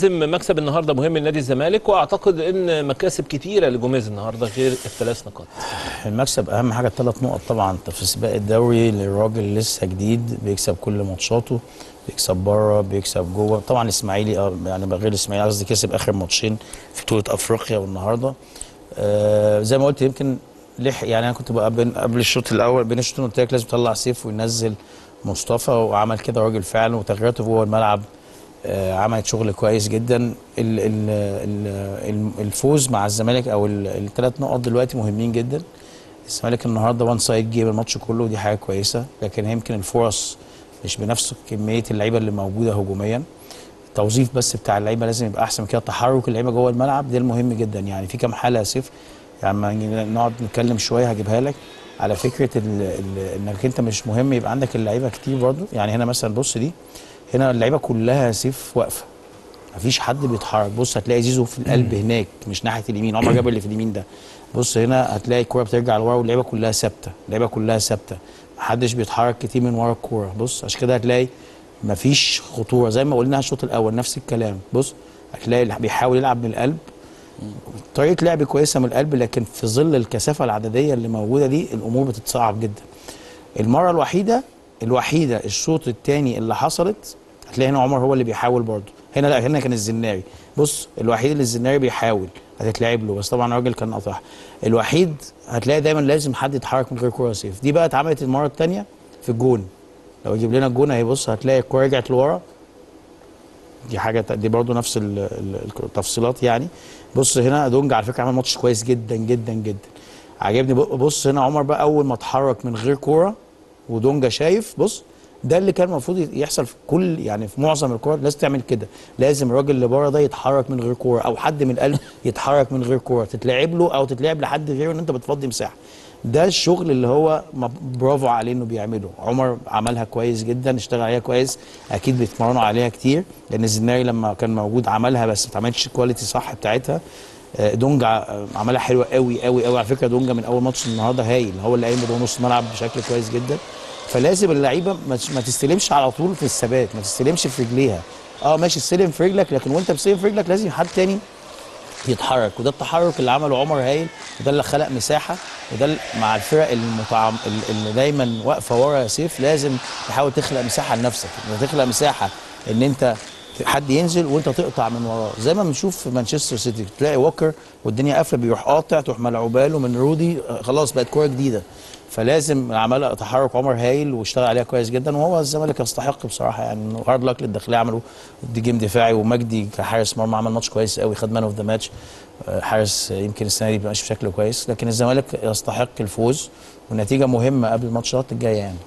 لازم مكسب النهارده مهم لنادي الزمالك واعتقد ان مكاسب كتيره لجوميز النهارده غير الثلاث نقاط المكسب اهم حاجه الثلاث نقط طبعا انت في سباق الدوري للراجل لسه جديد بيكسب كل ماتشاته بيكسب بره بيكسب جوه طبعا الاسماعيلي اه يعني غير الاسماعيلي قصدي كسب اخر ماتشين في بطوله افريقيا والنهارده آه زي ما قلت يمكن لحق يعني انا كنت بقى بين قبل الشوط الاول بين الشوطين قلت لك لازم يطلع سيف وينزل مصطفى وعمل كده راجل فعلا وتغييراته جوه الملعب آه عملت شغل كويس جدا ال ال ال الفوز مع الزمالك او الثلاث نقط دلوقتي مهمين جدا الزمالك النهارده وان سايد جيم الماتش كله ودي حاجه كويسه لكن يمكن الفرص مش بنفس كميه اللعيبه اللي موجوده هجوميا التوظيف بس بتاع اللعيبه لازم يبقى احسن من كده تحرك اللعيبه جوه الملعب ده المهم جدا يعني في كام حاله يا سيف يعني لما نقعد نتكلم شويه هجيبها لك على فكره ال ال انك انت مش مهم يبقى عندك اللعيبه كتير برضو يعني هنا مثلا بص دي هنا اللعيبه كلها يا سيف واقفه مفيش حد بيتحرك بص هتلاقي زيزو في القلب هناك مش ناحيه اليمين عمر جابر اللي في اليمين ده بص هنا هتلاقي الكوره بترجع لورا واللعيبه كلها ثابته اللعيبه كلها ثابته محدش بيتحرك كتير من ورا الكوره بص عشان كده هتلاقي مفيش خطوره زي ما قلنا الشوط الاول نفس الكلام بص هتلاقي بيحاول يلعب من القلب طريقه لعب كويسه من القلب لكن في ظل الكثافه العدديه اللي موجوده دي الامور بتتصعب جدا المره الوحيده الوحيده الشوط الثاني اللي حصلت هتلاقي هنا عمر هو اللي بيحاول برضه هنا لا هنا كان الزناري بص الوحيد اللي الزناري بيحاول هتتلعب له بس طبعا الراجل كان قاطعها الوحيد هتلاقي دايما لازم حد يتحرك من غير كوره سيف دي بقى اتعملت المره الثانيه في الجون لو يجيب لنا الجون اهي بص هتلاقي الكوره رجعت لورا دي حاجه دي برضو نفس التفصيلات يعني بص هنا دونج على فكره عمل ماتش كويس جدا جدا جدا عجبني بص هنا عمر بقى اول ما اتحرك من غير كوره ودونجا شايف بص ده اللي كان المفروض يحصل في كل يعني في معظم الكور لازم تعمل كده لازم الراجل اللي بره ده يتحرك من غير كوره او حد من القلب يتحرك من غير كوره تتلعب له او تتلعب لحد غيره ان انت بتفضي مساحه ده الشغل اللي هو برافو عليه انه بيعمله عمر عملها كويس جدا اشتغل عليها كويس اكيد بيتمرنوا عليها كتير لان الزناري لما كان موجود عملها بس ما اتعملتش الكواليتي صح بتاعتها دونجا عملها حلوه قوي قوي قوي على فكره دونجا من اول ماتش النهارده هايل هو اللي قايم بدور نص ملعب بشكل كويس جدا فلازم اللعيبه ما تستلمش على طول في الثبات ما تستلمش في رجليها اه ماشي استلم في رجلك لكن وانت بتستلم في رجلك لازم حد تاني يتحرك وده التحرك اللي عمله عمر هايل وده اللي خلق مساحه وده مع الفرق المتعم... اللي دايما واقفه ورا يا سيف لازم تحاول تخلق مساحه لنفسك تخلق مساحه ان انت حد ينزل وانت تقطع من وراه زي ما بنشوف في مانشستر سيتي تلاقي ووكر والدنيا قافله بيروح قاطع تروح ملعوبه له من رودي خلاص بقت كوره جديده فلازم عمل تحرك عمر هايل واشتغل عليها كويس جدا وهو الزمالك يستحق بصراحه يعني هارد لك للداخليه عملوا دي جيم دفاعي ومجدي كحارس مرمى عمل ماتش كويس قوي خد مان اوف ذا ماتش حارس يمكن السنه دي ماشي بشكل كويس لكن الزمالك يستحق الفوز والنتيجه مهمه قبل الماتشات الجايه يعني